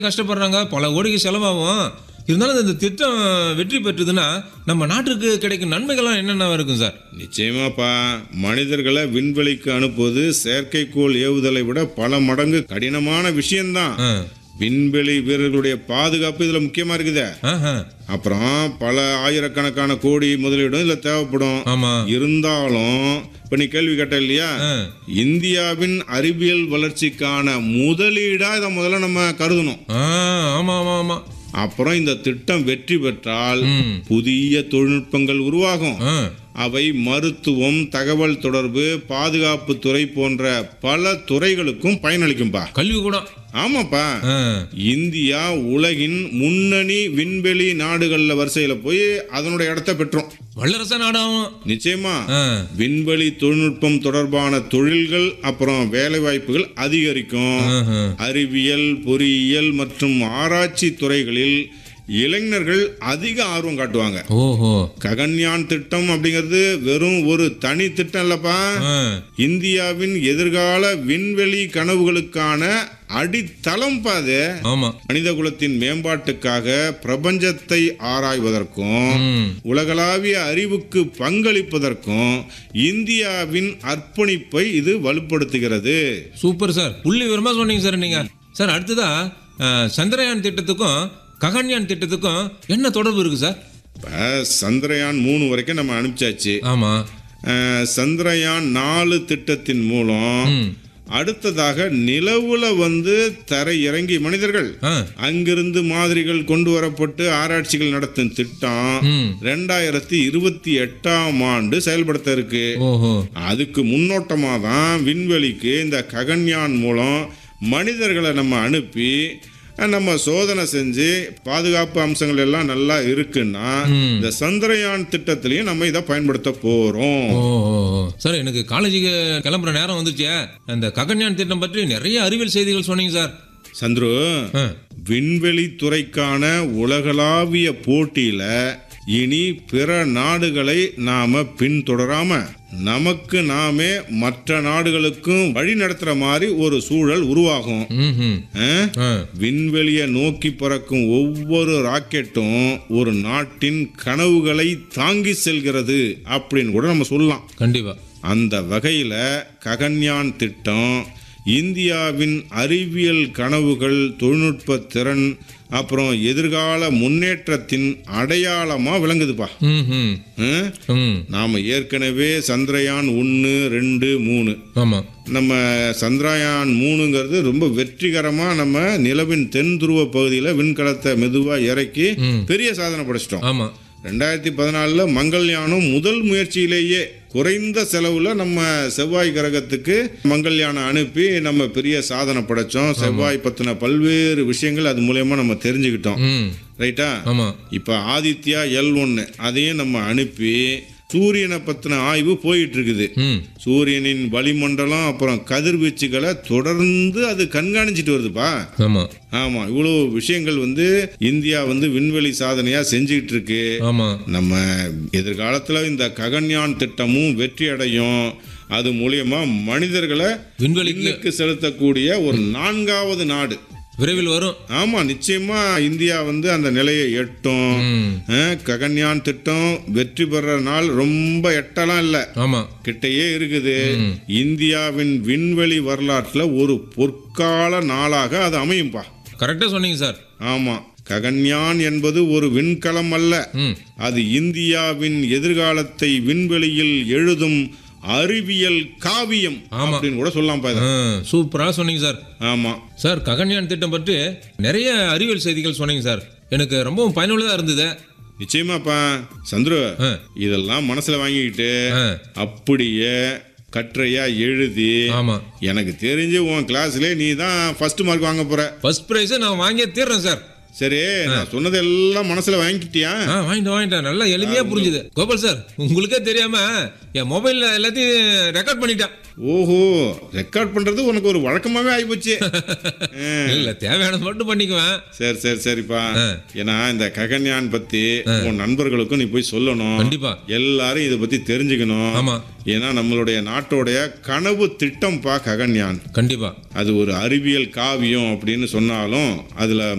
கஷ்டப்படுறாங்க பல கோடிக்கு செலவாகும் இருந்தாலும் இந்த திட்டம் வெற்றி பெற்றதுன்னா நம்ம நாட்டுக்கு கிடைக்கும் நன்மைகள்லாம் என்னென்ன இருக்கும் சார் நிச்சயமாப்பா மனிதர்களை விண்வெளிக்கு அனுப்புவது செயற்கைக்கோள் ஏவுதலை விட பல மடங்கு கடினமான விஷயம்தான் ஆ. விண்வெளி வீரர்களுடைய பாதுகாப்பு இதுல முக்கியமா இருக்குதே ஆஹா. அப்புறம் பல ஆயிரக்கணக்கான கோடி முதலீடும் இதுல தேவைப்படும் ஆமா இருந்தாலும் இப்ப நீ கேள்வி கேட்ட இல்லையா ஆ. இந்தியாவின் அறிவியல் வளர்ச்சிக்கான முதலீடா இதை முதல்ல நம்ம கருதணும் ஆ, ஆமா ஆமா ஆமா அப்புறம் இந்த திட்டம் வெற்றி பெற்றால் ம். புதிய தொழில்நுட்பங்கள் உருவாகும் ஆ. அவை மருத்துவம் தகவல் தொடர்பு பாதுகாப்பு துறை போன்ற பல துறைகளுக்கும் பயனளிக்கும்பா கல்வி கூட ஆமாப்பா ஆ. இந்தியா உலகின் முன்னணி விண்வெளி நாடுகள்ல வரிசையில போய் அதனுடைய இடத்த பெற்றோம் வல்லரச நாடாகும் நிச்சயமா ஆ. விண்வெளி தொழில்நுட்பம் தொடர்பான தொழில்கள் அப்புறம் வேலை வாய்ப்புகள் அதிகரிக்கும் ஆஹா. அறிவியல் பொறியியல் மற்றும் ஆராய்ச்சி துறைகளில் இளைஞர்கள் அதிக ஆர்வம் காட்டுவாங்க ஓஹோ ககன்யான் திட்டம் அப்படிங்கிறது வெறும் ஒரு தனி திட்டம் இல்லப்பா ஆ. இந்தியாவின் எதிர்கால விண்வெளி கனவுகளுக்கான அடித்தளம் பாது ஆமா மனித குலத்தின் மேம்பாட்டுக்காக பிரபஞ்சத்தை ஆராய்வதற்கும் ம். உலகளாவிய அறிவுக்கு பங்களிப்பதற்கும் இந்தியாவின் அர்ப்பணிப்பை இது வலுப்படுத்துகிறது சூப்பர் சார் புள்ளி விவரமா சொன்னீங்க சார் நீங்க சார் அடுத்ததா ஆ, சந்திரயான் திட்டத்துக்கும் ககன்யான் திட்டத்துக்கும் என்ன தொடர்பு இருக்கு சார் இப்ப சந்திரயான் மூணு வரைக்கும் நம்ம அனுப்பிச்சாச்சு ஆமா அஹ், சந்திரயான் நாலு திட்டத்தின் மூலம் ம். அடுத்ததாக நிலவுல வந்து தரை இறங்கி மனிதர்கள் ஆ. அங்கிருந்து மாதிரிகள் கொண்டு வரப்பட்டு ஆராய்ச்சிகள் நடத்தும் திட்டம் ம். ரெண்டாயிரத்தி இருபத்தி எட்டாம் ஆண்டு செயல்படுத்த இருக்கு ஓஹோ அதுக்கு முன்னோட்டமாக தான் விண்வெளிக்கு இந்த ககன்யான் மூலம் மனிதர்களை நம்ம அனுப்பி அஹ், நம்ம சோதனை செஞ்சு பாதுகாப்பு அம்சங்கள் எல்லாம் நல்லா இருக்குன்னா இந்த சந்திரயான் திட்டத்திலையும் நம்ம இதை பயன்படுத்த போறோம் ஓ ஓ, ஓ. சார் எனக்கு காலேஜுக்கு கிளம்புற நேரம் வந்துச்சே அந்த ககன்யான் திட்டம் பற்றி நிறைய அறிவியல் செய்திகள் சொன்னீங்க சார் சந்துரு ஆ. விண்வெளி துறைக்கான உலகளாவிய போட்டியில இனி பிற நாடுகளை நாம பின்தொடராம நமக்கு நாமே மற்ற நாடுகளுக்கும் வழி நடத்துற மாதிரி ஒரு சூழல் உருவாகும் ம்ஹும். ஆ? ஆ. விண்வெளியை நோக்கி பறக்கும் ஒவ்வொரு ராக்கெட்டும் ஒரு நாட்டின் கனவுகளை தாங்கி செல்கிறது அப்படின்னு கூட நம்ம சொல்லலாம் கண்டிப்பா அந்த வகையில் ககன்யான் திட்டம் இந்தியாவின் அறிவியல் கனவுகள் தொழில்நுட்ப திறன் அப்புறம் எதிர்கால முன்னேற்றத்தின் அடையாளமாக விளங்குதுப்பா ம்ஹும். ம்? ம் நாம ஏற்கனவே சந்திரயான் ஒன்று ரெண்டு மூணு ஆமா நம்ம சந்திரயான் மூணுங்கிறது ரொம்ப வெற்றிகரமாக நம்ம நிலவின் தென் துருவ பகுதியில் விண்கலத்தை மெதுவாக இறக்கி ம். பெரிய சாதனை படைச்சிட்டோம் ஆமா ரெண்டாயிரத்தி பதினாலில் மங்கள்யானம் முதல் முயற்சியிலேயே குறைந்த செலவில் நம்ம செவ்வாய் கிரகத்துக்கு மங்கள்யானம் அனுப்பி நம்ம பெரிய சாதனை படைச்சோம் செவ்வாய் பற்றின பல்வேறு விஷயங்கள் அது மூலயமா நம்ம தெரிஞ்சுக்கிட்டோம் ம் ரைட்டா ஆமா இப்போ ஆதித்யா எல் ஒன்று அதையும் நம்ம அனுப்பி சூரியனை பற்றின ஆய்வு போயிட்டு இருக்குது ம் சூரியனின் வளிமண்டலம் அப்புறம் கதிர்வீச்சுகளை தொடர்ந்து அது கண்காணிச்சிட்டு வருதுப்பா ஆமா ஆமாம் இவ்வளோ விஷயங்கள் வந்து இந்தியா வந்து விண்வெளி சாதனையாக செஞ்சுக்கிட்டு இருக்கு ஆமா நம்ம எதிர்காலத்தில் இந்த ககன்யான் திட்டமும் வெற்றி அடையும் அது மூலியமா மனிதர்களை விண்வெளிக்கு விண்ணுக்கு செலுத்தக்கூடிய ஒரு நான்காவது நாடு விரைவில் வரும் ஆமா நிச்சயமா இந்தியா வந்து அந்த நிலையை எட்டும் ம் அஹ், ககன்யான் திட்டம் வெற்றி பெற நாள் ரொம்ப எட்டலாம் இல்லை ஆமா கிட்டேயே இருக்குது இந்தியாவின் விண்வெளி வரலாற்றில் ஒரு பொற்கால நாளாக அது அமையும்பா கரெக்டா சொன்னீங்க சார் ஆமா ககன்யான் என்பது ஒரு விண்கலம் அல்ல ம் அது இந்தியாவின் எதிர்காலத்தை விண்வெளியில் எழுதும் அறிவியல் காவியம் அப்படின்னு கூட சொல்லலாம் பாரு ஆ, சூப்பரா சொன்னீங்க சார் ஆமா சார் ககன்யான் திட்டம் பற்றி நிறைய அறிவியல் செய்திகள் சொன்னீங்க சார் எனக்கு ரொம்பவும் பயனுள்ளதா இருந்தது நிச்சயமாப்பா சந்துரு ஆ. இதெல்லாம் மனசுல வாங்கிக்கிட்டு ஆ, அப்படியே கட்டுரையா எழுதி ஆமா எனக்கு தெரிஞ்சு உன் கிளாஸ்ல நீ தான் ஃபர்ஸ்ட் மார்க் வாங்க போற ஃபர்ஸ்ட் ப்ரைஸை நான் வாங்கியே தீர்றேன் சார் சரி நான் சொன்னதெல்லாம் மனசுல வாங்கிட்டியா ஆ வாங்கிட்டேன் வாங்கிட்டேன் நல்லா எளிமையா புரிஞ்சுது கோபால் சார் உங்களுக்கே தெரியாம என் மொபைல்ல எல்லாத்தையும் ரெக்கார்ட் பண்ணிட்டேன் ஓஹோ ரெக்கார்ட் பண்றது உனக்கு ஒரு வழக்கமாவே ஆயிப்போச்சு இல்ல தேவையானது மட்டும் பண்ணிக்குவேன் சரி சரி சரிப்பா ஆ. ஏன்னா இந்த ககன்யான் பத்தி உன் நண்பர்களுக்கும் நீ போய் சொல்லணும் கண்டிப்பா எல்லாரும் இதை பத்தி தெரிஞ்சுக்கணும் ஆமா ஏன்னா நம்மளுடைய நாட்டோடைய கனவு திட்டம்ப்பா ககன்யான் கண்டிப்பா அது ஒரு அறிவியல் காவியம் அப்படின்னு சொன்னாலும் அதுல